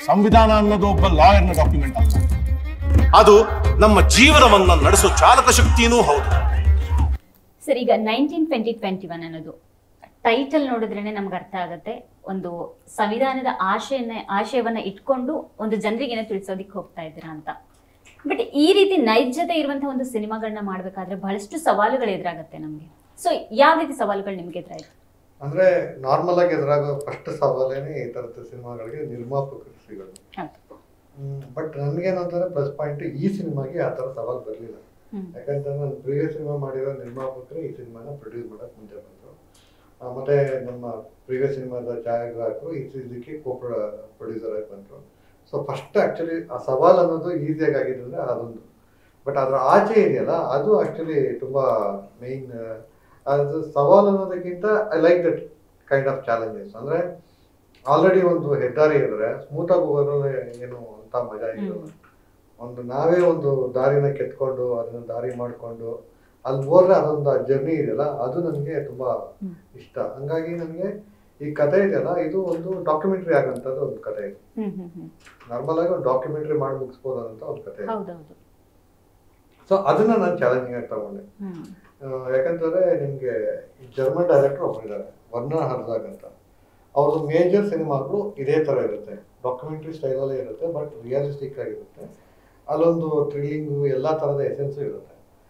ಸಂವಿಧಾನ ಅನ್ನೋದು ಒಬ್ಬ ಲಾಯರ್ನ ಡಾಕ್ಯುಮೆಂಟ್ ಅಲ್ಲ ಅದು ನಮ್ಮ ಜೀವನವನ್ನ ನಡೆಸೋ ಚಾಲಕ ಶಕ್ತಿನೂ ಹೌದು ಸರ್ ಈಗ ನೈನ್ಟೀನ್ ಟ್ವೆಂಟಿ ಟ್ವೆಂಟಿ ಒನ್ ಅನ್ನೋದು ಟೈಟಲ್ ನೋಡಿದ್ರೇನೆ ನಮ್ಗೆ ಅರ್ಥ ಆಗುತ್ತೆ ಒಂದು ಸಂವಿಧಾನದ ಆಶಯನ ಆಶಯವನ್ನ ಇಟ್ಕೊಂಡು ಒಂದು ಜನರಿಗೆ ಏನೋ ತಿಳಿಸೋದಿಕ್ ಹೋಗ್ತಾ ಇದ್ದೀರಾ ಅಂತ ಬಟ್ ಈ ರೀತಿ ನೈಜತೆ ಇರುವಂತಹ ಒಂದು ಸಿನಿಮಾಗಳನ್ನ ಮಾಡ್ಬೇಕಾದ್ರೆ ಬಹಳಷ್ಟು ಸವಾಲುಗಳು ಎದುರಾಗತ್ತೆ ನಮ್ಗೆ ಸೊ ಯಾವ ರೀತಿ ಸವಾಲುಗಳು ನಿಮ್ಗೆ ಎದುರಾಯ್ತು ಅಂದ್ರೆ ನಾರ್ಮಲ್ ಆಗಿ ಎದುರಾಗೋ ಫಸ್ಟ್ ಸವಾಲೇನೆ ಈ ತರದ ಸಿನಿಮಾಗಳಿಗೆ ನಿರ್ಮಾಪಕರು ಸಿಗೋದು ಹೌದು. ಬಟ್ ನನ್ಗೇನಂತಂದ್ರೆ ಪ್ಲಸ್ ಪಾಯಿಂಟ್ ಈ ಸಿನಿಮಾಗೆ ಆ ತರ ಸವಾಲ್ ಬರಲಿಲ್ಲ ಹ್ಮ್. ಯಾಕಂತಂದ್ರೆ ನಾನು ಪ್ರೀವಿಯಸ್ ಸಿನಿಮಾ ಮಾಡಿರೋ ನಿರ್ಮಾಪಕರು ಈ ಸಿನಿಮಾನ ಪ್ರೊಡ್ಯೂಸ್ ಮಾಡಕ್ ಮುಂದೆ ಬಂದ್ರು ಆ, ಮತ್ತೆ ನಮ್ಮ ಪ್ರೀವಿಯಸ್ ಸಿನಿಮಾದ ಛಾಯಾಗ್ರಾಹಕರು ಈ ಇದಕ್ಕೆ ಕೋ ಪ್ರೊಡ್ಯೂಸರ್ ಆಗಿ ಬಂದ್ರು ಸೊ ಫಸ್ಟ್ ಆಕ್ಚುಲಿ ಆ ಸವಾಲ್ ಅನ್ನೋದು ಈಸಿಯಾಗಿ ಆಗಿದ್ರೆ ಅದೊಂದು ಬಟ್ ಅದ್ರ ಆಚೆ ಇದೆಯಲ್ಲ ಅದು ಆಕ್ಚುಲಿ ತುಂಬಾ ಮೇನ್ ಅದು ಸವಾಲ್ ಅನ್ನೋದಕ್ಕಿಂತ I like that kind of challenges ಅಂದ್ರೆ ಆಲ್ರೆಡಿ ಒಂದು ಹೆದ್ದಾರಿ ಇದ್ರೆ ಸ್ಮೂತ್ ಆಗಿ ಹೋಗೋದ್ರಲ್ಲಿ ಏನು ಅಂತ ಮಜಾ ಇರಲ್ಲ ಒಂದು ನಾವೇ ಒಂದು ದಾರಿನ ಕೆತ್ಕೊಂಡು ಅದನ್ನ ದಾರಿ ಮಾಡ್ಕೊಂಡು ಅಲ್ಲಿ ಹೋದ್ರೆ ಅದೊಂದು ಜರ್ನಿ ಇದೆಯಲ್ಲ ಅದು ನನಗೆ ತುಂಬಾ ಹ್ಮ್. ಇಷ್ಟ ಹಂಗಾಗಿ ನನಗೆ ಈ ಕತೆ ಇದೆಯಲ್ಲ ಇದು ಒಂದು ಡಾಕ್ಯುಮೆಂಟ್ರಿ ಆಗಂತದ್ದು ಒಂದು ಕತೆ ಇದೆ ಹ್ಮ್ ಹ್ಮ್ ಹ್ಮ್ ನಾರ್ಮಲ್ ಆಗಿ ಒಂದು ಡಾಕ್ಯುಮೆಂಟ್ರಿ ಮಾಡಿ ಮುಗಿಸ್ಬೋದು ಅಂತ ಒಂದು ಕತೆ ಇದೆ ಹೌದೌದು ಸೊ ಅದನ್ನ ನಾನು ಚಾಲೆಂಜಿಂಗ್ ಆಗಿ ತಗೊಂಡೆ ಹ್ಮ್ ಆ, ಯಾಕಂತಂದ್ರೆ ನಿಮ್ಗೆ ಜರ್ಮನ್ ಡೈರೆಕ್ಟರ್ ಒಬ್ಬರಿದ್ದಾರೆ ವರ್ನರ್ ಹರ್ಜಾಗ್ ಅಂತ ಅವ್ರದ್ದು ಮೇಜರ್ ಸಿನಿಮಾಗಳು ಇದೇ ತರ ಇರುತ್ತೆ ಡಾಕ್ಯುಮೆಂಟ್ರಿ ಸ್ಟೈಲಲ್ಲೇ ಇರುತ್ತೆ ಬಟ್ ರಿಯಲಿಸ್ಟಿಕ್ ಆಗಿರುತ್ತೆ ಅಲ್ಲೊಂದು ಥ್ರಿಲ್ಲಿಂಗು ಎಲ್ಲ ಥರದ ಎಸೆನ್ಸು ಇರುತ್ತೆ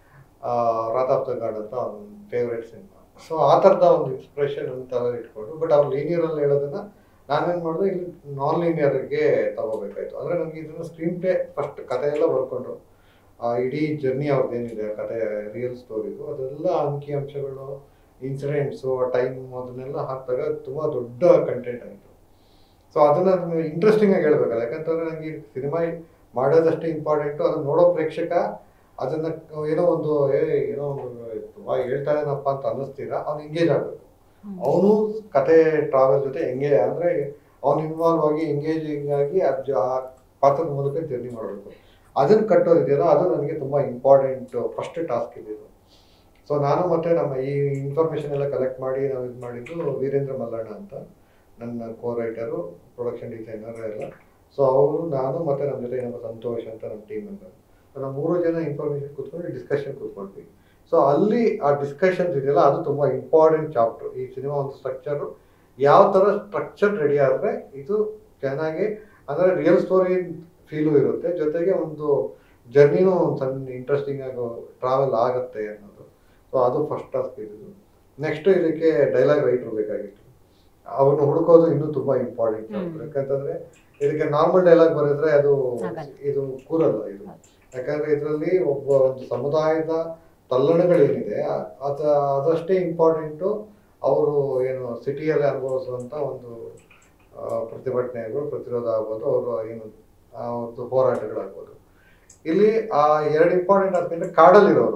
ರಾತ್ ಆಫ್ ದ ಗಾಡ್ ಅಂತ ಅವ್ನ ಫೇವ್ರೆಟ್ ಸಿನಿಮಾ ಸೊ ಆ ಥರದ ಒಂದು ಇನ್ಸ್ಪಿರೇಷನ್ ಅಂತ ಇಟ್ಕೊಂಡು ಬಟ್ ಅವ್ರು ಲೀನಿಯರಲ್ಲಿ ಹೇಳೋದನ್ನ ನಾನೇನು ಮಾಡಿದೆ ಇಲ್ಲಿ ನಾನ್ ಲೀನಿಯರ್ಗೆ ತಗೋಬೇಕಾಯ್ತು ಅಂದರೆ ನನಗೆ ಇದನ್ನ ಸ್ಕ್ರೀನ್ ಪ್ಲೇ ಫಸ್ಟ್ ಕತೆ ಎಲ್ಲ ಬರ್ಕೊಂಡು ಆ ಇಡೀ ಜರ್ನಿ ಅವ್ರದ್ದೇನಿದೆ ಕತೆ ರಿಯಲ್ ಸ್ಟೋರಿದು ಅದೆಲ್ಲ ಅಂಕಿ ಅಂಶಗಳು ಇನ್ಸಿಡೆಂಟ್ಸು ಟೈಮ್ ಅದನ್ನೆಲ್ಲ ಹಾಕಿದಾಗ ತುಂಬ ದೊಡ್ಡ ಕಂಟೆಂಟ್ ಆಯಿತು ಸೊ ಅದನ್ನ ಇಂಟ್ರೆಸ್ಟಿಂಗ್ ಆಗಿ ಹೇಳ್ಬೇಕಲ್ಲ ಯಾಕಂತಂದ್ರೆ ನನಗೆ ಸಿನಿಮಾ ಮಾಡೋದಷ್ಟೇ ಇಂಪಾರ್ಟೆಂಟು ಅದನ್ನ ನೋಡೋ ಪ್ರೇಕ್ಷಕ ಅದನ್ನ ಏನೋ ಒಂದು ಏ ಏನೋ ಒಂದು ತುಂಬಾ ಹೇಳ್ತಾ ಇದ್ದಾನಪ್ಪ ಅಂತ ಅನ್ನಿಸ್ತೀರಾ ಅವ್ನು ಎಂಗೇಜ್ ಆಗಬೇಕು ಹ್ಮ್. ಅವನು ಕತೆ ಟ್ರಾವೆಲ್ ಜೊತೆ ಎಂಗೇಜ್ ಅಂದ್ರೆ ಅವ್ನು ಇನ್ವಾಲ್ವ್ ಆಗಿ ಎಂಗೇಜಿಂಗ್ ಆಗಿ ಅದ್ ಜ- ಆ ಪಾತ್ರದ ಮೂಲಕ ಜರ್ನಿ ಮಾಡಬೇಕು ಅದನ್ನ ಕಟ್ಟೋದಿದೆಯಲ್ಲ ಅದು ನನಗೆ ತುಂಬಾ ಇಂಪಾರ್ಟೆಂಟ್ ಫಸ್ಟ್ ಟಾಸ್ಕ್ ಇದ್ದಿದ್ದು ಸೊ ನಾನು ಮತ್ತೆ ನಮ್ಮ ಈ ಇನ್ಫಾರ್ಮೇಶನ್ ಎಲ್ಲ ಕಲೆಕ್ಟ್ ಮಾಡಿ ನಾವು ಇದು ಮಾಡಿದ್ದು ವೀರೇಂದ್ರ ಮಲ್ಲಣ್ಣ ಅಂತ ನನ್ನ ಕೋ ರೈಟರು ಪ್ರೊಡಕ್ಷನ್ ಡಿಸೈನರ್ ಎಲ್ಲ ಸೊ ಅವರು ನಾನು ಮತ್ತೆ ನಮ್ಮ ಜೊತೆ ಇನ್ನೊಬ್ಬ ಸಂತೋಷ್ ಅಂತ ನಮ್ಮ ಟೀಮ್ ಮೆಂಬರ್ ನಾವು ಮೂರು ಜನ ಇನ್ಫಾರ್ಮೇಶನ್ ಕೂತ್ಕೊಂಡು ಡಿಸ್ಕಷನ್ ಕೂತ್ಕೊಂಡ್ವಿ ಸೊ ಅಲ್ಲಿ ಆ ಡಿಸ್ಕಷನ್ಸ್ ಇದೆಯಲ್ಲ ಅದು ತುಂಬಾ ಇಂಪಾರ್ಟೆಂಟ್ ಚಾಪ್ಟರ್ ಈ ಸಿನಿಮಾ ಒಂದು ಸ್ಟ್ರಕ್ಚರ್ ಯಾವ ತರ ಸ್ಟ್ರಕ್ಚರ್ ರೆಡಿ ಆದ್ರೆ ಇದು ಚೆನ್ನಾಗಿ ಅಂದ್ರೆ ರಿಯಲ್ ಸ್ಟೋರಿ ಫೀಲು ಇರುತ್ತೆ ಜೊತೆಗೆ ಒಂದು ಜರ್ನಿನೂ ಒಂದು ಸಣ್ಣ ಇಂಟ್ರೆಸ್ಟಿಂಗ್ ಆಗಿ ಟ್ರಾವೆಲ್ ಆಗುತ್ತೆ ಅನ್ನೋದು ಸೊ ಅದು ಫಸ್ಟ್ ಟಾಸ್ಕ್ ಇದ್ದು ನೆಕ್ಸ್ಟ್ ಇದಕ್ಕೆ ಡೈಲಾಗ್ ರೈಟರ್ ಬೇಕಾಗಿತ್ತು ಅವನು ಹುಡುಕೋದು ಇನ್ನೂ ತುಂಬಾ ಇಂಪಾರ್ಟೆಂಟ್ ಹ್ಮ್. ಯಾಕಂತಂದ್ರೆ ಇದಕ್ಕೆ ನಾರ್ಮಲ್ ಡೈಲಾಗ್ ಬರೆದ್ರೆ ಅದು ಆಗಲ್ಲ. ಇದು ಕೂರಲ್ಲ ಇದು ಹೌದು. ಯಾಕಂದ್ರೆ ಇದರಲ್ಲಿ ಒಬ್ಬ ಒಂದು ಸಮುದಾಯದ ತಲ್ಲಣಗಳೇನಿದೆ ಅ- ಅದ ಅದಷ್ಟೇ ಇಂಪಾರ್ಟೆಂಟು ಅವರು ಏನು ಸಿಟಿಯಲ್ಲಿ ಅನುಭವಿಸುವಂತ ಒಂದು ಆ, ಪ್ರತಿಭಟನೆಗಳು ಪ್ರತಿರೋಧ ಆಗ್ಬೋದು ಅವರು ಏನು ಆ ಒಂದು ಹೋರಾಟಗಳಾಗ್ಬೋದು ಇಲ್ಲಿ ಆ ಎರಡು ಇಂಪಾರ್ಟೆಂಟ್ ಆಗ್ತಂದ್ರೆ ಕಾಡಲ್ಲಿರೋರು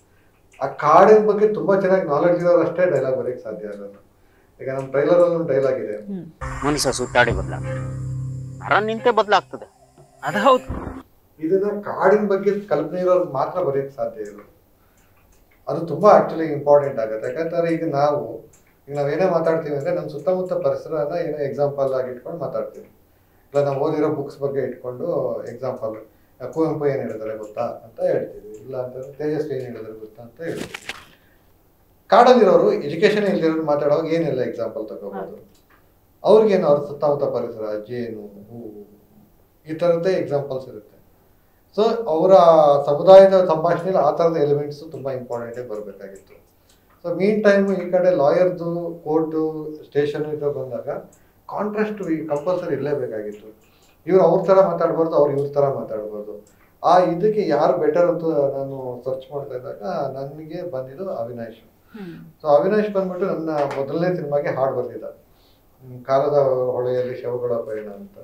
ಆ ಕಾಡಿನ ಬಗ್ಗೆ ತುಂಬಾ ಚೆನ್ನಾಗಿ ನಾಲೆಡ್ಜ್ ಇರೋರು ಅಷ್ಟೇ ಡೈಲಾಗ್ ಬರೆಯಕ್ಕೆ ಸಾಧ್ಯ ಆಗೋದು ಈಗ ನಮ್ಮ ಟ್ರೈಲರ್ ಒಂದು ಡೈಲಾಗ್ ಇದೆ ಹ್ಮ್ ಮನುಷ್ಯ ಸುತ್ತಾಡಿ ಬದಲಾಗ್ತದೆ ಮರ ನಿಂತೆ ಬದಲಾಗ್ತದೆ ಅದು ಹೌದು ಇದನ್ನ ಕಾಡಿನ ಬಗ್ಗೆ ಕಲ್ಪನೆ ಇರೋರು ಮಾತ್ರ ಬರೆಯಕ್ಕೆ ಸಾಧ್ಯ ಇರೋದು ಅದು ತುಂಬಾ ಆಕ್ಚುಲಿ ಇಂಪಾರ್ಟೆಂಟ್ ಆಗುತ್ತೆ ಯಾಕಂತಂದ್ರೆ ಈಗ ನಾವು ಈಗ ನಾವೇನೇ ಮಾತಾಡ್ತೀವಿ ಅಂದ್ರೆ ನಮ್ಮ ಸುತ್ತಮುತ್ತ ಪರಿಸರನ ಏನೋ ಎಕ್ಸಾಂಪಲ್ ಆಗಿ ಇಟ್ಕೊಂಡು ಮಾತಾಡ್ತೀವಿ ಇಲ್ಲ ನಾವು ಓದಿರೋ ಬುಕ್ಸ್ ಬಗ್ಗೆ ಇಟ್ಕೊಂಡು ಎಕ್ಸಾಂಪಲ್ ಕುವೆಂಪು ಏನ್ ಹೇಳಿದಾರೆ ಗೊತ್ತಾ ಅಂತ ಹೇಳ್ತೀವಿ ಇಲ್ಲ ಅಂತಂದ್ರೆ ತೇಜಸ್ವಿ ಏನ್ ಹೇಳಿದಾರೆ ಗೊತ್ತಾ ಅಂತ ಹೇಳ್ತೀವಿ ಕಾಡಲ್ಲಿರೋರು ಎಜುಕೇಶನ್ ಇಲ್ದಿರೋರು ಮಾತಾಡುವಾಗ ಏನೆಲ್ಲ ಎಕ್ಸಾಂಪಲ್ ತಗೋಬಹುದು ಅವ್ರಿಗೇನು ಅವ್ರ ಸುತ್ತಮುತ್ತ ಪರಿಸರ ಜೇನು ಹೂವು ಈ ಥರದ್ದೇ ಎಕ್ಸಾಂಪಲ್ಸ್ ಇರುತ್ತೆ ಸೊ ಅವರ ಸಮುದಾಯದ ಸಂಭಾಷಣೆಯಲ್ಲಿ ಆ ಥರದ ಎಲಿಮೆಂಟ್ಸ್ ತುಂಬ ಇಂಪಾರ್ಟೆಂಟಾಗಿ ಬರಬೇಕಾಗಿತ್ತು ಸೊ ಮೀನ್ ಟೈಮ್ ಈ ಕಡೆ ಲಾಯರ್ದು ಕೋರ್ಟು ಸ್ಟೇಷನ್ ಇದು ಬಂದಾಗ ಕಾಂಟ್ರಾಸ್ಟ್ ಕಂಪಲ್ಸರಿ ಇರಲೇಬೇಕಾಗಿತ್ತು ಇವ್ರು ಅವ್ರ ಥರ ಮಾತಾಡ್ಬಾರ್ದು ಅವ್ರು ಇವ್ರ ಥರ ಮಾತಾಡ್ಬೋದು ಆ ಇದಕ್ಕೆ ಯಾರು ಬೆಟರ್ ಅಂತ ನಾನು ಸರ್ಚ್ ಮಾಡ್ತಾ ಇದ್ದಾಗ ನನಗೆ ಬಂದಿದ್ದು ಅವಿನಾಶ್ ಹ್ಮ್ ಸೊ ಅವಿನಾಶ್ ಬಂದ್ಬಿಟ್ಟು ನನ್ನ ಮೊದಲನೇ ಸಿನಿಮಾಗೆ ಹಾಡು ಬರ್ತಿದ್ದ ಹ್ಮ್, ಕಾಲದ ಹೊಳೆಯಲ್ಲಿ ಶವಗಳ ಪಯಣ ಅಂತ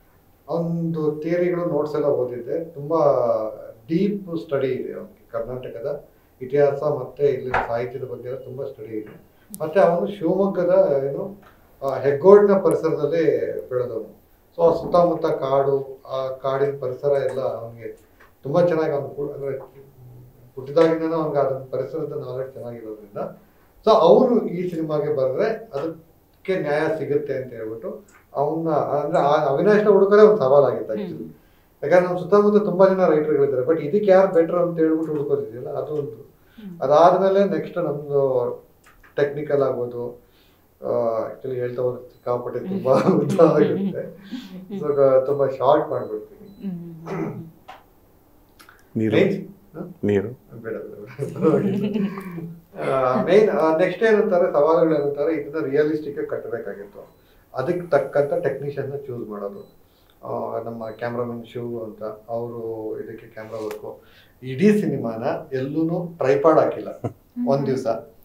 ಒಂದು ಥಿಯರಿಗಳು ನೋಟ್ಸ್ ಎಲ್ಲ ಓದಿದ್ದೆ ತುಂಬಾ ಡೀಪ್ ಸ್ಟಡಿ ಇದೆ ಅವನಿಗೆ ಕರ್ನಾಟಕದ ಇತಿಹಾಸ ಮತ್ತೆ ಇಲ್ಲಿನ ಸಾಹಿತ್ಯದ ಬಗ್ಗೆ ಎಲ್ಲ ತುಂಬಾ ಸ್ಟಡಿ ಇದೆ ಮತ್ತೆ ಅವನು ಶಿವಮೊಗ್ಗದ ಏನು ಆ, ಹೆಗ್ಗೋಡಿನ ಪರಿಸರದಲ್ಲಿ ಬೆಳೆದವನು ಸೊ ಆ ಸುತ್ತಮುತ್ತ ಕಾಡು ಆ ಕಾಡಿನ ಪರಿಸರ ಎಲ್ಲ ಅವನಿಗೆ ತುಂಬಾ ಚೆನ್ನಾಗಿ ಅವನು ಅಂದ್ರೆ ಹುಟ್ಟಿದಾಗಿಂದ ಅವ್ನಿಗೆ ಅದನ್ನ ಪರಿಸರದ ನಾಲೆಡ್ಜ್ ಚೆನ್ನಾಗಿರೋದ್ರಿಂದ ಸೊ ಅವರು ಈ ಸಿನಿಮಾಗೆ ಬರೆದ್ರೆ ಅದಕ್ಕೆ ಕ್ಕೆ ನ್ಯಾಯ ಸಿಗುತ್ತೆ ಅಂತ ಹೇಳ್ಬಿಟ್ಟು ಅವನ್ನ ಅಂದ್ರೆ ಆ ಅವಿನಾಶ್ನ ಹುಡುಕೋದೇ ಒಂದು ಸವಾಲಾಗಿತ್ತು ಆಕ್ಚುಲಿ ಯಾಕಂದ್ರೆ ನಮ್ಮ ಸುತ್ತಮುತ್ತ ತುಂಬಾ ಜನ ರೈಟರ್ಗಳಿದ್ದಾರೆ ಬಟ್ ಇದಕ್ಕೆ ಯಾರು ಬೆಟರ್ ಅಂತ ಹೇಳ್ಬಿಟ್ಟು ಹುಡುಕೋದಿದೆಯಲ್ಲ ಅದು ಒಂದು ಅದಾದ್ಮೇಲೆ ನೆಕ್ಸ್ಟ್ ನಮ್ದು ಟೆಕ್ನಿಕಲ್ ಆಗ್ಬೋದು ಆಕ್ಚುಲಿ ಹೇಳ್ತಾ ಹೋದ್ರೆ ಸಿಕ್ಕಾಪಟ್ಟೆ ತುಂಬಾ ಉದ್ದ ಆಗುತ್ತೆ ಸೊ ತುಂಬಾ ಶಾರ್ಟ್ ಮಾಡ್ಬಿಡ್ತೀನಿ ನೀರು Main- ಹ? ನೀರು ಬೇಡ ಮೇನ್ ನೆಕ್ಸ್ಟ್ ಏನಂತಾರೆ ಸವಾಲುಗಳು ಏನಂತಾರೆ ಇದನ್ನ ರಿಯಲಿಸ್ಟಿಕ್ ಕಟ್ಟಬೇಕಾಗಿತ್ತು ಅದಕ್ಕೆ ತಕ್ಕಂತ ಟೆಕ್ನಿಷಿಯನ್ ಚೂಸ್ ಮಾಡೋದು ಆ, ನಮ್ಮ ಕ್ಯಾಮ್ರಾಮನ್ ಶಿವ್ ಅಂತ ಅವರು ಇದಕ್ಕೆ ಕ್ಯಾಮ್ರಾ ವರ್ಕು ಇಡೀ ಸಿನಿಮಾನ ಎಲ್ಲೂ ಟ್ರೈಪಾಡ್ ಹಾಕಿಲ್ಲ ಒಂದ್ ದಿವಸ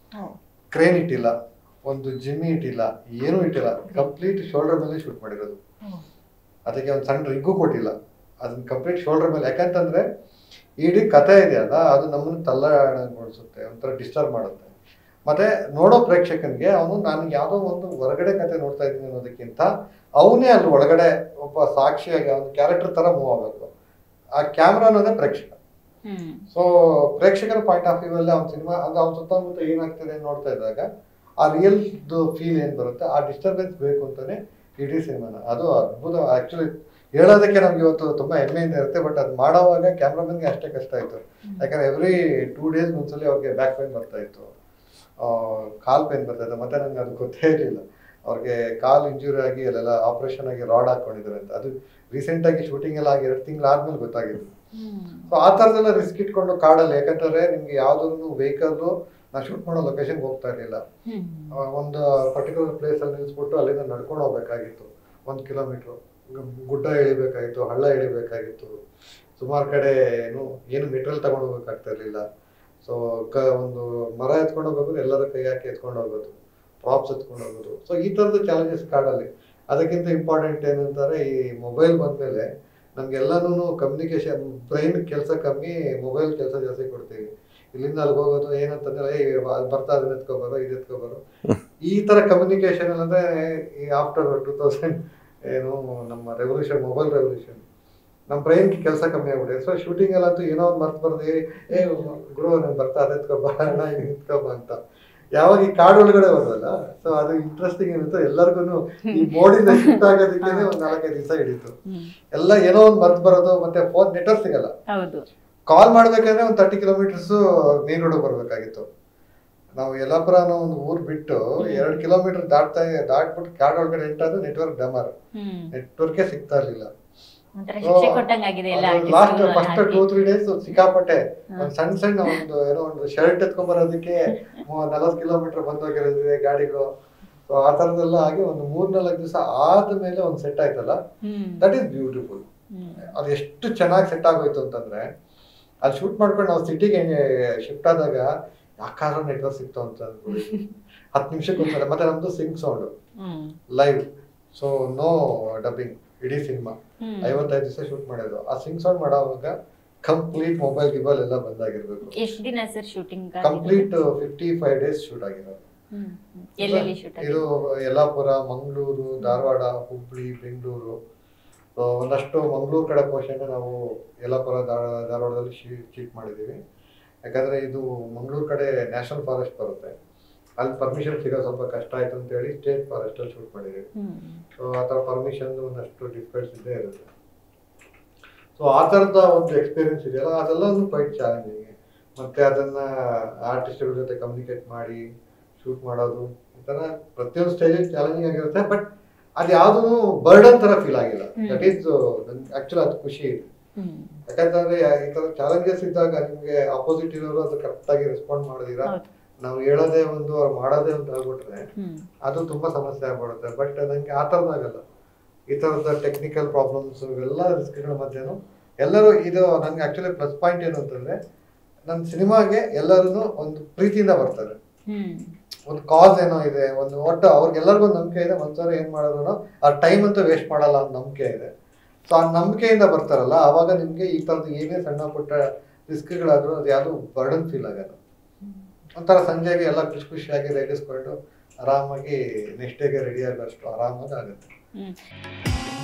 ಕ್ರೇನ್ ಇಟ್ಟಿಲ್ಲ ಒಂದು ಜಿಮ್ಮಿ ಇಟ್ಟಿಲ್ಲ ಏನೂ ಇಟ್ಟಿಲ್ಲ ಕಂಪ್ಲೀಟ್ ಶೋಲ್ಡರ್ ಮೇಲೆ ಶೂಟ್ ಮಾಡಿರೋದು ಅದಕ್ಕೆ ಒಂದು ಸಣ್ಣ ರಿಗ್ಗು ಕೊಟ್ಟಿಲ್ಲ ಅದನ್ನ ಕಂಪ್ಲೀಟ್ ಶೋಲ್ಡರ್ ಮೇಲೆ ಯಾಕಂತಂದ್ರೆ ಇಡೀ ಕಥೆ ಇದೆಯಲ್ಲ ಅದು ನಮ್ಮನ್ನು ತಲ್ಲಗೊಳಿಸುತ್ತೆ ಒಂಥರ ಡಿಸ್ಟರ್ಬ್ ಮಾಡುತ್ತೆ ಮತ್ತೆ ನೋಡೋ ಪ್ರೇಕ್ಷಕನಿಗೆ ಅವನು ನಾನು ಯಾವುದೋ ಒಂದು ಹೊರಗಡೆ ಕತೆ ನೋಡ್ತಾ ಇದ್ದೀನಿ ಅನ್ನೋದಕ್ಕಿಂತ ಅವನೇ ಅಲ್ಲಿ ಒಳಗಡೆ ಒಬ್ಬ ಸಾಕ್ಷಿಯಾಗಿ ಅವನ ಕ್ಯಾರೆಕ್ಟರ್ ತರ ಮೂವ್ ಆಗಬೇಕು ಆ ಕ್ಯಾಮ್ರಾ ಅನ್ನೋದೇ ಪ್ರೇಕ್ಷಕ ಹ್ಮ್ ಸೊ ಪ್ರೇಕ್ಷಕರ ಪಾಯಿಂಟ್ ಆಫ್ ವ್ಯೂ ಅಲ್ಲಿ ಅವ್ನ ಸಿನಿಮಾ ಅಂದ್ರೆ ಅವ್ನ ಸುತ್ತಮುತ್ತ ಏನಾಗ್ತಿದೆ ಅಂತ ನೋಡ್ತಾ ಇದ್ದಾಗ ಆ ರಿಯಲ್ ಫೀಲ್ ಏನ್ ಬರುತ್ತೆ ಆ ಡಿಸ್ಟರ್ಬೆನ್ಸ್ ಬೇಕು ಅಂತಾನೆ ಇಡೀ ಸಿನಿಮಾನ ಅದು ಅದ್ಭುತ ಆಕ್ಚುಲಿ ಹೇಳೋದಕ್ಕೆ ನಮ್ಗೆ ಇವತ್ತು ತುಂಬಾ ಹೆಮ್ಮೆಯಿಂದ ಇರುತ್ತೆ ಬಟ್ ಅದು ಮಾಡೋವಾಗ ಕ್ಯಾಮ್ರಾಮನ್ಗೆ ಅಷ್ಟೇ ಕಷ್ಟ ಆಯ್ತು ಯಾಕಂದ್ರೆ ಎವ್ರಿ ಟೂ ಡೇಸ್ ಒಂದ್ಸಲಿ ಅವ್ರಿಗೆ ಬ್ಯಾಕ್ ಪೇನ್ ಬರ್ತಾ ಇತ್ತು ಆ, ಕಾಲ್ ಪೇನ್ ಬರ್ತಾ ಇತ್ತು ಮತ್ತೆ ನಂಗೆ ಅದು ಗೊತ್ತೇ ಇರಲಿಲ್ಲ ಅವ್ರಿಗೆ ಕಾಲ್ ಇಂಜುರಿ ಆಗಿ ಅಲ್ಲೆಲ್ಲ ಆಪರೇಷನ್ ಆಗಿ ರಾಡ್ ಹಾಕೊಂಡಿದ್ದಾರೆ ಅಂತ ಅದು ರೀಸೆಂಟ್ ಆಗಿ ಶೂಟಿಂಗ್ ಎಲ್ಲ ಆಗಿ ಎರಡು ತಿಂಗಳು ಆದ್ಮೇಲೆ ಗೊತ್ತಾಗಿದ್ದು ಸೊ ಆ ಥರದೆಲ್ಲ ರಿಸ್ಕ್ ಇಟ್ಕೊಂಡು ಕಾಡಲ್ಲಿ ಯಾಕಂತಂದ್ರೆ ನಿಮ್ಗೆ ಯಾವ್ದೊಂದು ವೆಹಿಕಲ್ ನಾ ಶೂಟ್ ಮಾಡೋ ಲೊಕೇಶನ್ಗೆ ಹೋಗ್ತಾ ಇರಲಿಲ್ಲ ಒಂದು ಪರ್ಟಿಕ್ಯುಲರ್ ಪ್ಲೇಸ್ ಅಲ್ಲಿ ನಿಲ್ಸ್ಬಿಟ್ಟು ಅಲ್ಲಿಂದ ನಡ್ಕೊಂಡು ಹೋಗ್ಬೇಕಾಗಿತ್ತು ಒಂದು ಕಿಲೋಮೀಟ್ರು ಗುಡ್ಡ ಇಳಿಬೇಕಾಗಿತ್ತು ಹಳ್ಳ ಇಳಿಬೇಕಾಗಿತ್ತು ಸುಮಾರು ಕಡೆ ಏನು ಏನು ಮೆಟೀರಿಯಲ್ ತಗೊಂಡು ಹೋಗ್ಬೇಕಾಗ್ತಾ ಇರಲಿಲ್ಲ ಸೊ ಕ ಒಂದು ಮರ ಎತ್ಕೊಂಡು ಹೋಗೋದು ಎಲ್ಲರ ಕೈ ಹಾಕಿ ಎತ್ಕೊಂಡು ಹೋಗೋದು ಪ್ರಾಪ್ಸ್ ಎತ್ಕೊಂಡು ಹೋಗೋದು ಸೊ ಈ ಥರದ ಚಾಲೆಂಜಸ್ ಕಾಡಲ್ಲಿ ಅದಕ್ಕಿಂತ ಇಂಪಾರ್ಟೆಂಟ್ ಏನಂತಾರೆ ಈ ಮೊಬೈಲ್ ಬಂದ್ಮೇಲೆ ನಮ್ಗೆಲ್ಲನೂ ಕಮ್ಯುನಿಕೇಶನ್ ಬ್ರೈನ್ ಕೆಲಸ ಕಮ್ಮಿ ಮೊಬೈಲ್ ಕೆಲಸ ಜಾಸ್ತಿ ಕೊಡ್ತೀವಿ ಇಲ್ಲಿಂದ ಅಲ್ಲಿಗೆ ಹೋಗೋದು ಏನಂತಂದ್ರೆ ಏ ಅದ್ ಬರ್ತಾ ಅದನ್ನ ಎತ್ಕೊಬಾರೋ ಇದು ಎತ್ಕೊಬಾರೋ ಈ ತರ ಕಮ್ಯುನಿಕೇಶನ್ ಅಂದ್ರೆ ಈ ಆಫ್ಟರ್ ಟೂ ತೌಸಂಡ್ ಏನು ನಮ್ಮ ರೆವಲ್ಯೂಷನ್ ಮೊಬೈಲ್ ರೆವಲ್ಯೂಷನ್ ನಮ್ಮ ಬ್ರೈನ್ ಕೆಲಸ ಕಮ್ಮಿ ಆಗ್ಬಿಟ್ಟಿದೆ ಸೊ ಶೂಟಿಂಗ್ ಅಲ್ಲಂತೂ ಏನೋ ಒಂದು ಮರ್ತು ಬರ್ದು ಏ ಏ ಗುರು ನಾನು ಬರ್ತಾ ಅದ ಎತ್ಕೊಬ ಅಣ್ಣ ಇದು ಎತ್ಕೊಬ ಅಂತ ಯಾವಾಗ ಈ ಕಾಡು ಒಳಗಡೆ ಹೋದಲ್ಲ ಸೊ ಅದು ಇಂಟ್ರೆಸ್ಟಿಂಗ್ ಏನಿತ್ತು ಎಲ್ಲರಿಗೂ ಈ ಮೋಡಿಂದ ಶಿಫ್ಟ್ ಆಗೋದಕ್ಕೆ ಒಂದ್ ನಾಲ್ಕೈದು ದಿವಸ ಹಿಡಿತು ಎಲ್ಲ ಏನೋ ಒಂದು ಮರ್ತು ಬರೋದು ಮತ್ತೆ ಫೋನ್ ನೆಟ್ವರ್ಕ್ ಸಿಗಲ್ಲ ಹೌದು ಕಾಲ್ ಮಾಡ್ಬೇಕಂದ್ರೆ ಒಂದು ತರ್ಟಿ ಕಿಲೋಮೀಟರ್ಸ್ ಮೇನ್ ರೋಡ್ ಬರ್ಬೇಕಾಗಿತ್ತು ನಾವು ಯಲ್ಲಾಪುರ ಅನ್ನೋ ಒಂದು ಊರ್ ಬಿಟ್ಟು ಎರಡು ಕಿಲೋಮೀಟರ್ ದಾಟ್ತಾ ದಾಟ್ಬಿಟ್ಟು ಕಾಡ್ ಒಳಗಡೆ ಎಂಟಾದ್ರೆ ನೆಟ್ವರ್ಕ್ ಡಮರ್ ಹ್ಮ್ ನೆಟ್ವರ್ಕೇ ಸಿಗ್ತಾ ಇರ್ಲಿಲ್ಲ ಒಂಥರ ಶಿಕ್ಷೆ ಕೊಟ್ಟಂಗಾಗಿದೆ ಎಲ್ಲ ಲಾಸ್ಟ್ artist ಗಳು ಫಸ್ಟ್ ಹಾಕಿ. ಟೂ ತ್ರೀ ಡೇಸ್ ಸಿಕ್ಕಾಪಟ್ಟೆ ಒಂದ್ ಸಣ್ಣ ಸಣ್ಣ ಒಂದು ಏನೋ ಒಂದು ಶರ್ಟ್ ಎತ್ಕೊಂಡ್ ಬರೋದಕ್ಕೆ ನಲವತ್ತು ಕಿಲೋಮೀಟರ್ ಬಂದೋಗಿರೋದಿದೆ ಗಾಡಿಗಳು ಸೊ ಆ ತರದೆಲ್ಲ ಆಗಿ ಒಂದು ಮೂರ್ನಾಲ್ಕು ದಿವಸ ಆದ್ಮೇಲೆ ಒಂದು ಸೆಟ್ ಆಯ್ತಲ್ಲ hmm that is beautiful hmm ಅದು ಎಷ್ಟು ಚೆನ್ನಾಗಿ ಸೆಟ್ ಆಗೋಯ್ತು ಅಂತಂದ್ರೆ ಅಲ್ಲಿ ಶೂಟ್ ಮಾಡ್ಕೊಂಡು ನಾವು ಸಿಟಿಗೆ ಶಿಫ್ಟ್ ಆದಾಗ ಯಾಕಾದ್ರೂ ನೆಟ್ವರ್ಕ್ ಸಿಕ್ತು ಅಂತ ಅನ್ಕೊಳ್ಳಿ ಹತ್ತು ನಿಮಿಷಕ್ಕೆ ಒಂದ್ಸಲ ಮತ್ತೆ ನಮ್ದು sync sound hmm live so no dubbing ಇಡೀ ಸಿನಿಮಾ ಹ್ಮ್. ಐವತ್ತೈದು ದಿವಸ ಶೂಟ್ ಮಾಡೋದು ಆ ಸಿಂಗ್ ಸೌಂಡ್ ಮಾಡೋವಾಗ ಕಂಪ್ಲೀಟ್ ಮೊಬೈಲ್ ಗಿಬಲ್ ಎಲ್ಲ ಬಂದಾಗಿರ್ಬೇಕು ಎಷ್ಟ್ ದಿನ sir shooting complete fifty five days shoot ಆಗಿರೋದು ಎಲ್ಲೆಲ್ಲಿ ಶೂಟ್ ಇದು ಯಲ್ಲಾಪುರ ಮಂಗಳೂರು ಧಾರವಾಡ ಹುಬ್ಳಿ ಬೆಂಗಳೂರು ಸೊ ಒಂದಷ್ಟು ಮಂಗಳೂರು ಕಡೆ ಪೋರ್ಷನ್ ನಾವು ಯಲ್ಲಾಪುರ ಧಾರ- ಧಾರವಾಡದಲ್ಲಿ ಶೀಟ್ ಮಾಡಿದ್ದೀವಿ ಯಾಕಂದ್ರೆ ಇದು ಮಂಗಳೂರು ಕಡೆ ನ್ಯಾಷನಲ್ ಫಾರೆಸ್ಟ್ ಬರುತ್ತೆ ಅಲ್ಲಿ ಪರ್ಮಿಷನ್ ಸಿಗೋದು ಸ್ವಲ್ಪ ಕಷ್ಟ ಆಯ್ತು ಅಂತ ಹೇಳಿ ಸ್ಟೇಟ್ ಫಾರೆಸ್ಟ್ ಅಲ್ಲಿ ಶೂಟ್ ಮಾಡಿದ್ದೀವಿ ಸೊ ಆ ಥರ ಪರ್ಮಿಷನ್ ಒಂದಷ್ಟು ಡಿಫ್ರೆನ್ಸ್ ಇದ್ದೇ ಇರುತ್ತೆ ಸೊ ಆ ಥರದ ಒಂದು ಎಕ್ಸ್ಪೀರಿಯನ್ಸ್ ಇದೆಯಲ್ಲ ಅದೆಲ್ಲ ಒಂದು ಕ್ವೈಟ್ ಚಾಲೆಂಜಿಂಗ್ ಮತ್ತೆ ಅದನ್ನ ಆರ್ಟಿಸ್ಟ್ಗಳ ಜೊತೆ ಕಮ್ಯುನಿಕೇಟ್ ಮಾಡಿ ಶೂಟ್ ಮಾಡೋದು ಈ ಥರ ಪ್ರತಿಯೊಂದು ಸ್ಟೇಜ್ ಚಾಲೆಂಜಿಂಗ್ ಆಗಿರುತ್ತೆ ಬಟ್ ಅದು ಯಾವುದು ಬರ್ಡನ್ ಥರ ಫೀಲ್ ಆಗಿಲ್ಲ ಹ್ಮ್. ದಟ್ ಈಸ್ ಆಕ್ಚುಲಿ ಅದು ಖುಷಿ ಇದೆ ಹ್ಮ್ ಯಾಕಂತಂದ್ರೆ ಈ ಥರ ಚಾಲೆಂಜಸ್ ಇದ್ದಾಗ ನಿಮಗೆ ಅಪೋಸಿಟ್ ಇರೋರು ಅದು ಕರೆಕ್ಟಾಗಿ ರೆಸ್ಪಾಂಡ್ ಮಾಡೋದಿರಾ ಹೌದು. ನಾವು ಹೇಳೋದೇ ಒಂದು ಅವ್ರು ಮಾಡೋದೇ ಒಂದು ಆಗ್ಬಿಟ್ರೆ ಹ್ಮ್ ಅದು ತುಂಬಾ ಸಮಸ್ಯೆ ಆಗ್ಬಿಡುತ್ತೆ ಬಟ್ ನಂಗೆ ಆ ಥರದಾಗಲ್ಲ ಈ ಥರದ ಟೆಕ್ನಿಕಲ್ ಪ್ರಾಬ್ಲಮ್ಸ್ ಇವೆಲ್ಲ ರಿಸ್ಕ್ಗಳ ಮಧ್ಯೆನೂ ಎಲ್ಲರೂ ಇದು ನಂಗೆ ಆಕ್ಚುಲಿ ಪ್ಲಸ್ ಪಾಯಿಂಟ್ ಏನು ಅಂತಂದ್ರೆ ನನ್ನ ಸಿನಿಮಾಗೆ ಎಲ್ಲರೂ ಒಂದು ಪ್ರೀತಿಯಿಂದ ಬರ್ತಾರೆ ಹ್ಮ್ ಒಂದು ಕಾಸ್ ಏನೋ ಇದೆ ಒಂದು ಒಟ್ಟು ಅವ್ರಿಗೆಲ್ಲರಿಗೂ ಒಂದು ನಂಬಿಕೆ ಇದೆ ಒಂದ್ಸಲ ಏನ್ ಮಾಡಿದ್ರು ಆ ಟೈಮ್ ಅಂತೂ ವೇಸ್ಟ್ ಮಾಡಲ್ಲ ಅನ್ನೋ ನಂಬಿಕೆ ಇದೆ ಸೊ ಆ ನಂಬಿಕೆಯಿಂದ ಬರ್ತಾರಲ್ಲ ಆವಾಗ ನಿಮ್ಗೆ ಈ ಥರದ್ದು ಏನೇ ಸಣ್ಣ ಪುಟ್ಟ ರಿಸ್ಕ್ಗಳಾದ್ರೂ ಅದು ಯಾವುದು ಬರ್ಡನ್ ಫೀಲ್ ಆಗಲ್ಲ ಒಂಥರ ಸಂಜೆಗೆ ಎಲ್ಲ ಖುಷಿ ಖುಷಿಯಾಗಿ ರೇಗಿಸ್ಕೊಂಡು ಆರಾಮಾಗಿ ನೆಕ್ಸ್ಟ್ ಡೇಗೆ ರೆಡಿ ಆಗೋಷ್ಟು ಆರಾಮಾಗಿ ಆಗುತ್ತೆ ಹ್ಮ್